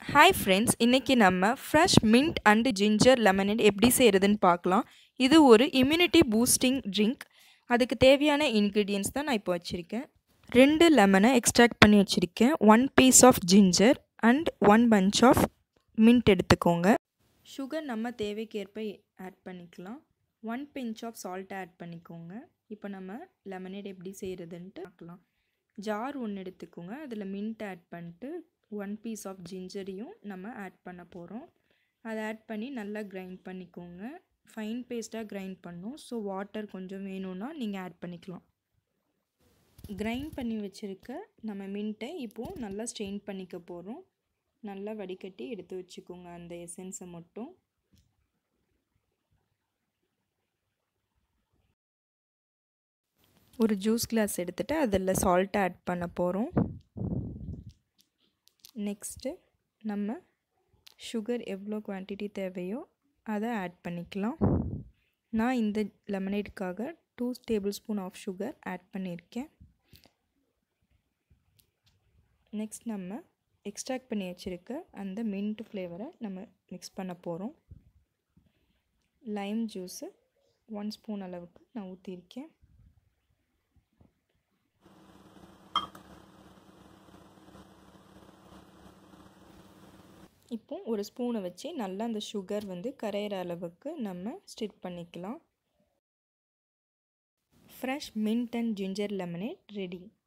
hi friends இன்றைக்கி நம்ம fresh mint and ginger lemonade எப்படி செய்கிறதுன்னு பார்க்கலாம் இது ஒரு இம்யூனிட்டி பூஸ்டிங் ட்ரிங்க் அதுக்கு தேவையான இன்க்ரீடியன்ஸ் தான் நான் இப்போ வச்சுருக்கேன் ரெண்டு லெமனை எக்ஸ்ட்ராக்ட் பண்ணி வச்சுருக்கேன் one piece of ginger and one punch of mint எடுத்துக்கோங்க சுகர் நம்ம தேவைக்கேற்ப ஆட் பண்ணிக்கலாம் one pinch of salt add பண்ணிக்கோங்க இப்போ நம்ம லெமனேட் எப்படி செய்கிறதுன்ட்டு பார்க்கலாம் ஜார் ஒன்று எடுத்துக்கோங்க அதில் மின்ட் ஆட் பண்ணிட்டு ஒன் பீஸ் ஆஃப் ஜிஞ்சரையும் நம்ம ஆட் பண்ண போகிறோம் அதை ஆட் பண்ணி நல்லா கிரைண்ட் பண்ணிக்கோங்க ஃபைன் பேஸ்ட்டாக கிரைண்ட் பண்ணும் ஸோ வாட்டர் கொஞ்சம் வேணும்னா நீங்கள் ஆட் பண்ணிக்கலாம் கிரைண்ட் பண்ணி வச்சுருக்க நம்ம மின்ட்டை இப்போது நல்லா ஸ்ட்ரெயின் பண்ணிக்க போகிறோம் நல்லா வடிகட்டி எடுத்து வச்சுக்கோங்க அந்த எசன்ஸை மட்டும் ஒரு ஜூஸ் கிளாஸ் எடுத்துகிட்டு அதில் சால்ட் ஆட் பண்ண போகிறோம் நெக்ஸ்ட்டு நம்ம சுகர் எவ்வளோ குவான்டிட்டி தேவையோ அதை ஆட் பண்ணிக்கலாம் நான் இந்த லெமனேடுக்காக two tablespoon of sugar add பண்ணியிருக்கேன் நெக்ஸ்ட் நம்ம எக்ஸ்ட்ராக்ட் பண்ணி வச்சுருக்க அந்த மின்ட் ஃப்ளேவரை நம்ம மிக்ஸ் பண்ண போகிறோம் லைம் ஜூஸு ஒன் ஸ்பூன் அளவுக்கு நான் ஊற்றிருக்கேன் இப்போ ஒரு ஸ்பூனை வச்சு நல்லா அந்த சுகர் வந்து கரையிற அளவுக்கு நம்ம ஸ்டிட் பண்ணிக்கலாம் fresh mint and ginger lemonade ready